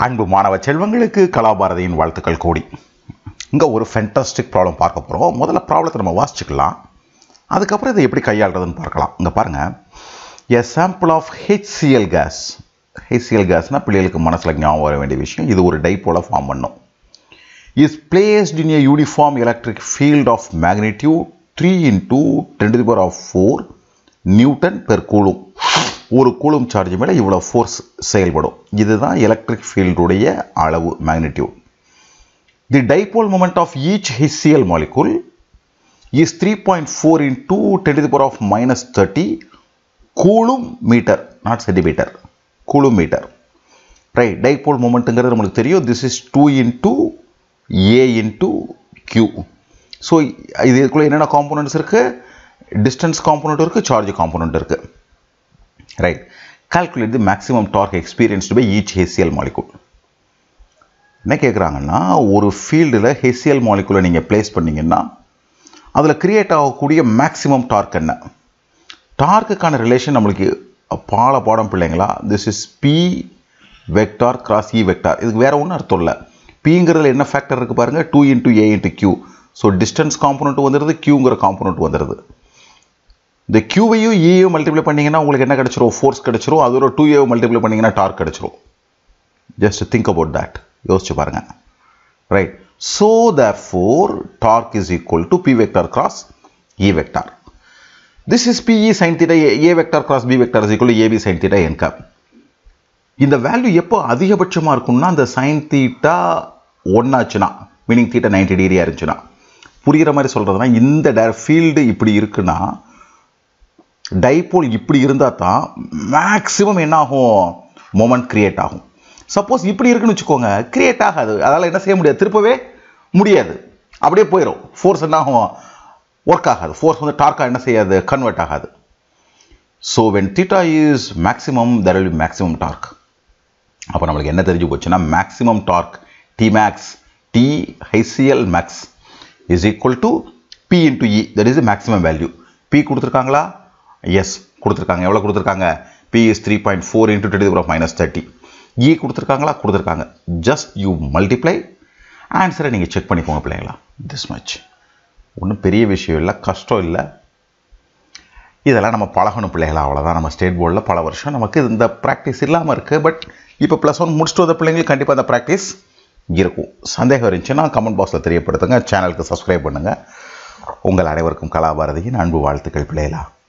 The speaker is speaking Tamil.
அன்பு மாணவ செல்வங்களுக்கு கலாபாரதியின் வாழ்த்துக்கள் கூடி இங்கே ஒரு ஃபென்டாஸ்டிக் ப்ராப்ளம் பார்க்க போகிறோம் முதல்ல ப்ராப்ளத்தை நம்ம வாசிச்சுக்கலாம் அதுக்கப்புறம் இதை எப்படி கையாளுறதுன்னு பார்க்கலாம் இங்கே பாருங்கள் a sample of HCl gas HCl கேஸ்னால் பிள்ளைகளுக்கு மனசில் ஞாபகம் வர வேண்டிய விஷயம் இது ஒரு டைப்போல ஃபார்ம் பண்ணும் is placed in a uniform electric field of magnitude three into ten to power of four newton per coulomb ஒரு கூலும் சார்ஜ் மேலே இவ்வளோ ஃபோர்ஸ் செயல்படும் இதுதான் எலக்ட்ரிக் ஃபீல்டுடைய அளவு magnitude the dipole moment of each HCl molecule is three point four into ten to power of minus thirty coulomb metre not centimetre coulomb metre right dipole மொமெண்ட்டுங்கிறது நம்மளுக்கு தெரியும் this is two into a into q so இது இதுக்குள்ளே என்னென்ன காம்போனன்ட்ஸ் இருக்குது டிஸ்டன்ஸ் காம்போனண்ட் இருக்குது சார்ஜ் காம்போனண்ட் இருக்குது right calculate the maximum torque experienced by each HCl molecule என்ன கேட்குறாங்கன்னா ஒரு ஃபீல்டில் ஹெசியல் மாலிகுலை நீங்கள் பிளேஸ் பண்ணிங்கன்னா அதில் கிரியேட் ஆகக்கூடிய மேக்ஸிமம் டார்க் என்ன டார்க்குக்கான ரிலேஷன் நம்மளுக்கு பால பாடம் பிள்ளைங்களா this is p vector cross E vector இதுக்கு வேறு ஒன்றும் அர்த்தம் இல்லை பிங்கிறதுல என்ன ஃபேக்டர் இருக்குது பாருங்கள் two into a into q so distance component வந்துடுது கியூங்கிற காம்போனண்ட் வந்துடுது இந்த கியூவையும் ஏயும் மல்டிப்ளை பண்ணிங்கன்னா உங்களுக்கு என்ன கிடச்சிரும் ஃபோர்ஸ் கிடச்சிரும் அதோட டூ ஏவை மல்டிப்ளை பண்ணிங்கன்னா டார்க் கிடச்சிரும் ஜஸ்ட் திங்க் அபவுட் தட் யோசிச்சு பாருங்க right so the for torque is equal to p vector cross E vector this is p E sine theta a vector cross b vector is equal a b sine theta என்க இந்த வேல்யூ எப்போ அதிகபட்சமாக இருக்கும்னா அந்த சைன் தீட்டா ஒன்னாச்சுன்னா மீனிங் தீட்டா நைன்டி டிகிரியாக இருந்துச்சுன்னா புரிகிற மாதிரி சொல்கிறதுனா இந்த டே ஃபீல்டு இப்படி இருக்குன்னா டைபோல் இப்படி இருந்தால் தான் மேக்ஸிமம் என்ன ஆகும் மொமெண்ட் கிரியேட் ஆகும் சப்போஸ் இப்படி இருக்குன்னு வச்சுக்கோங்க கிரியேட் ஆகாது அதனால் என்ன செய்ய முடியாது திருப்பவே முடியாது அப்படியே போயிடும் ஃபோர்ஸ் என்ன ஆகும் ஒர்க் ஆகாது ஃபோர்ஸ் வந்து டார்க்காக என்ன செய்யாது கன்வெர்ட் ஆகாது so when theta is maximum there will be maximum torque அப்போ நம்மளுக்கு என்ன தெரிஞ்சு போச்சுன்னா maximum torque T max T HCl max is equal to p into E that is maximum value p கொடுத்துருக்காங்களா எஸ் கொடுத்துருக்காங்க எவ்வளோ கொடுத்துருக்காங்க p is three point four into ten power minus thirty E கொடுத்துருக்காங்களா கொடுத்துருக்காங்க ஜஸ்ட் யூ மல்டிப்ளை ஆன்சரை நீங்கள் செக் பண்ணிக்கோங்க பிள்ளைங்களா திஸ் மச் ஒன்றும் பெரிய விஷயம் இல்லை கஷ்டம் இல்லை இதெல்லாம் நம்ம பழகணும் பிள்ளைகளா அவ்வளோதான் நம்ம ஸ்டேட் போர்டில் பல வருஷம் நமக்கு இந்த ப்ராக்டிஸ் இல்லாமல் இருக்குது பட் இப்போ ப்ளஸ் ஒன் முடிச்சுட்டு வந்த பிள்ளைங்களுக்கு கண்டிப்பாக அந்த ப்ராக்டிஸ் இருக்கும் சந்தேகம் இருந்துச்சுன்னா கமெண்ட் பாக்ஸில் தெரியப்படுத்துங்க சேனலுக்கு சப்ஸ்கிரைப் பண்ணுங்கள் உங்கள் அனைவருக்கும் கலாபாரதியின் அன்பு வாழ்த்துக்கள் பிள்ளைகளா